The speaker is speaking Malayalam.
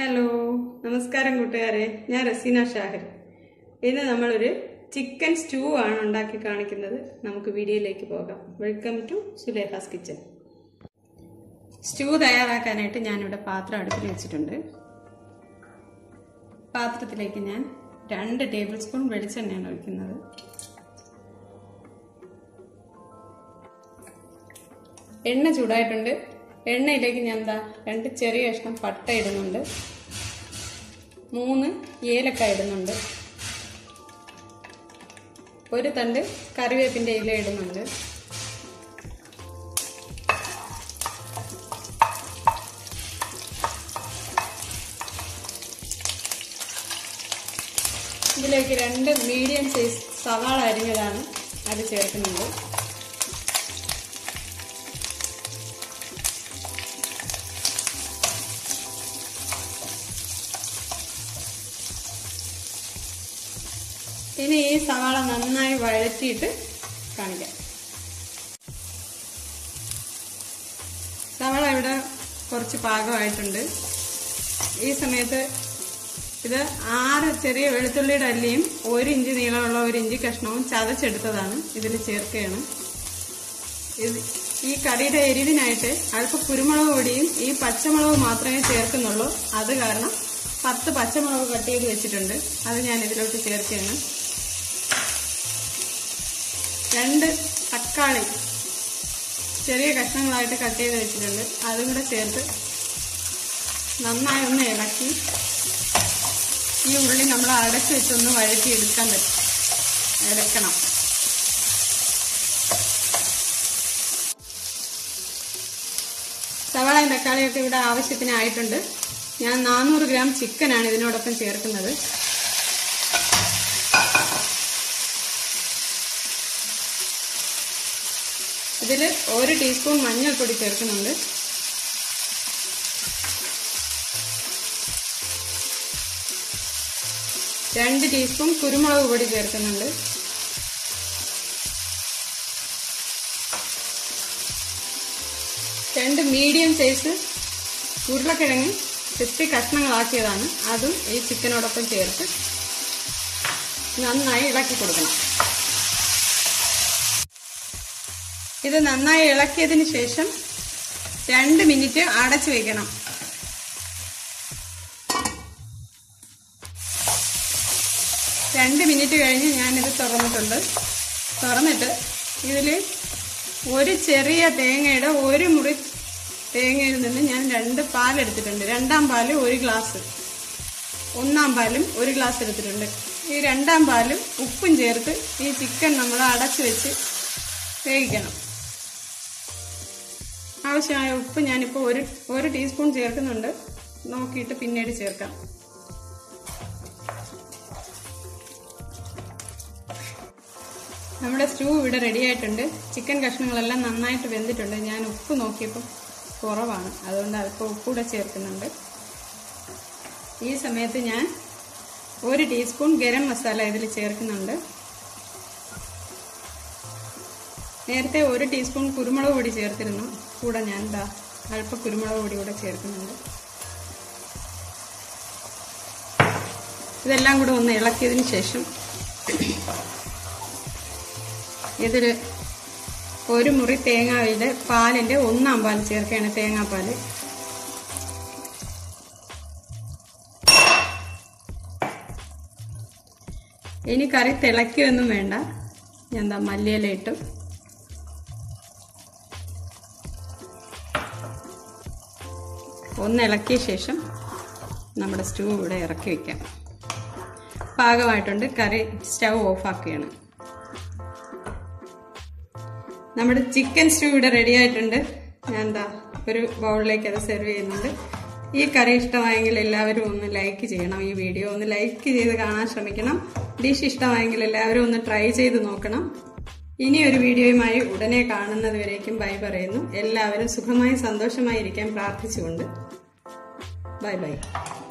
ഹലോ നമസ്കാരം കൂട്ടുകാരെ ഞാൻ റസീന ഷാഹിർ ഇന്ന് നമ്മളൊരു ചിക്കൻ സ്റ്റൂ ആണ് ഉണ്ടാക്കി കാണിക്കുന്നത് നമുക്ക് വീഡിയോയിലേക്ക് പോകാം welcome to Suleha's kitchen stew തയ്യാറാക്കാനായിട്ട് ഞാനിവിടെ പാത്രം അടുപ്പിൽ വെച്ചിട്ടുണ്ട് പാത്രത്തിലേക്ക് ഞാൻ രണ്ട് ടേബിൾ സ്പൂൺ വെളിച്ചെണ്ണയാണ് ഒഴിക്കുന്നത് എണ്ണ ചൂടായിട്ടുണ്ട് എണ്ണയിലേക്ക് ഞാൻ എന്താ രണ്ട് ചെറിയ കഷ്ണം പട്ട ഇടുന്നുണ്ട് മൂന്ന് ഏലക്ക ഇടുന്നുണ്ട് ഒരു തണ്ട് കറിവേപ്പിൻ്റെ ഇല ഇടുന്നുണ്ട് ഇതിലേക്ക് രണ്ട് മീഡിയം സൈസ് സവാള അരിഞ്ഞതാണ് അത് ചേർക്കുന്നുണ്ട് ഇനി ഈ സവാള നന്നായി വഴറ്റിയിട്ട് കാണിക്കാം സവാള ഇവിടെ കുറച്ച് പാകമായിട്ടുണ്ട് ഈ സമയത്ത് ഇത് ആറ് ചെറിയ വെളുത്തുള്ളിയുടെ അല്ലിയും ഒരു ഇഞ്ച് നീളമുള്ള ഒരു ഇഞ്ചി കഷ്ണവും ചതച്ചെടുത്തതാണ് ഇതിൽ ചേർക്കുകയാണ് ഇത് ഈ കറിയുടെ എരിവിനായിട്ട് അല്പം കുരുമുളക് പൊടിയും ഈ പച്ചമുളക് മാത്രമേ ചേർക്കുന്നുള്ളൂ അത് കാരണം പത്ത് പച്ചമുളക് കട്ട് ചെയ്ത് വെച്ചിട്ടുണ്ട് അത് ഞാൻ ഇതിലോട്ട് ചേർക്കുകയാണ് രണ്ട് തക്കാളി ചെറിയ കഷ്ണങ്ങളായിട്ട് കട്ട് ചെയ്ത് വെച്ചിട്ടുണ്ട് അതും കൂടെ ചേർത്ത് നന്നായി ഒന്ന് ഇളക്കി ഈ ഉള്ളി നമ്മൾ അടച്ച് വെച്ചൊന്ന് വഴറ്റി എടുക്കാൻ പറ്റും എടുക്കണം സവാളയും തക്കാളിയൊക്കെ ഇവിടെ ആവശ്യത്തിനായിട്ടുണ്ട് ഞാൻ നാനൂറ് ഗ്രാം ചിക്കനാണ് ഇതിനോടൊപ്പം ചേർക്കുന്നത് ഇതിൽ ഒരു ടീസ്പൂൺ മഞ്ഞൾപ്പൊടി ചേർക്കുന്നുണ്ട് രണ്ട് ടീസ്പൂൺ കുരുമുളക് പൊടി ചേർക്കുന്നുണ്ട് രണ്ട് മീഡിയം സൈസ് ഉരുളക്കിഴങ്ങ് ചെത്തി കഷ്ണങ്ങളാക്കിയതാണ് അതും ഈ ചിക്കനോടൊപ്പം ചേർത്ത് നന്നായി ഇളക്കി കൊടുക്കണം ഇത് നന്നായി ഇളക്കിയതിന് ശേഷം രണ്ട് മിനിറ്റ് അടച്ചു വെക്കണം രണ്ട് മിനിറ്റ് കഴിഞ്ഞ് ഞാനിത് തുറന്നിട്ടുണ്ട് തുറന്നിട്ട് ഇതിൽ ഒരു ചെറിയ തേങ്ങയുടെ ഒരു മുറി തേങ്ങയിൽ നിന്ന് ഞാൻ രണ്ട് പാലെടുത്തിട്ടുണ്ട് രണ്ടാം പാല് ഒരു ഗ്ലാസ് ഒന്നാം പാലും ഒരു ഗ്ലാസ് എടുത്തിട്ടുണ്ട് ഈ രണ്ടാം പാലും ഉപ്പും ചേർത്ത് ഈ ചിക്കൻ നമ്മൾ അടച്ചു വെച്ച് വേവിക്കണം ആവശ്യമായ ഉപ്പ് ഞാനിപ്പോൾ ഒരു ഒരു ടീസ്പൂൺ ചേർക്കുന്നുണ്ട് നോക്കിയിട്ട് പിന്നീട് ചേർക്കാം നമ്മുടെ സ്റ്റൂ ഇവിടെ റെഡി ആയിട്ടുണ്ട് ചിക്കൻ കഷ്ണങ്ങളെല്ലാം നന്നായിട്ട് വെന്തിട്ടുണ്ട് ഞാൻ ഉപ്പ് നോക്കിയപ്പോൾ കുറവാണ് അതുകൊണ്ട് അല്പം ഉപ്പൂടെ ചേർക്കുന്നുണ്ട് ഈ സമയത്ത് ഞാൻ ഒരു ടീസ്പൂൺ ഗരം മസാല ഇതിൽ ചേർക്കുന്നുണ്ട് നേരത്തെ ഒരു ടീസ്പൂൺ കുരുമുളക് പൊടി ചേർത്തിരുന്നു കൂടെ ഞാൻ എന്താ അല്പം കുരുമുളക് പൊടി കൂടെ ചേർക്കുന്നുണ്ട് ഇതെല്ലാം കൂടെ ഒന്ന് ഇളക്കിയതിന് ശേഷം ഇതിൽ ഒരു മുറി തേങ്ങാവിൻ്റെ പാലിൻ്റെ ഒന്നാം പാൽ ചേർക്കുകയാണ് തേങ്ങാപ്പാൽ ഇനി കറി തിളയ്ക്കുകയൊന്നും വേണ്ട ഞാൻ എന്താ മല്ലിയില ഇട്ടു ഒന്ന് ഇളക്കിയ ശേഷം നമ്മുടെ സ്റ്റൂ ഇവിടെ ഇറക്കി വയ്ക്കാം പാകമായിട്ടുണ്ട് കറി സ്റ്റൗ ഓഫാക്കുകയാണ് നമ്മുടെ ചിക്കൻ സ്റ്റൂ ഇവിടെ റെഡി ആയിട്ടുണ്ട് ഞാൻ എന്താ ഒരു ബൗളിലേക്ക് അത് സെർവ് ചെയ്യുന്നുണ്ട് ഈ കറി ഇഷ്ടമായെങ്കിൽ എല്ലാവരും ഒന്ന് ലൈക്ക് ചെയ്യണം ഈ വീഡിയോ ഒന്ന് ലൈക്ക് ചെയ്ത് കാണാൻ ശ്രമിക്കണം ഡിഷ് ഇഷ്ടമായെങ്കിൽ എല്ലാവരും ഒന്ന് ട്രൈ ചെയ്ത് നോക്കണം ഇനി ഒരു വീഡിയോയുമായി ഉടനെ കാണുന്നത് വരേക്കും ബൈ പറയുന്നു എല്ലാവരും സുഖമായി സന്തോഷമായി ഇരിക്കാൻ പ്രാർത്ഥിച്ചുകൊണ്ട് ബൈ ബൈ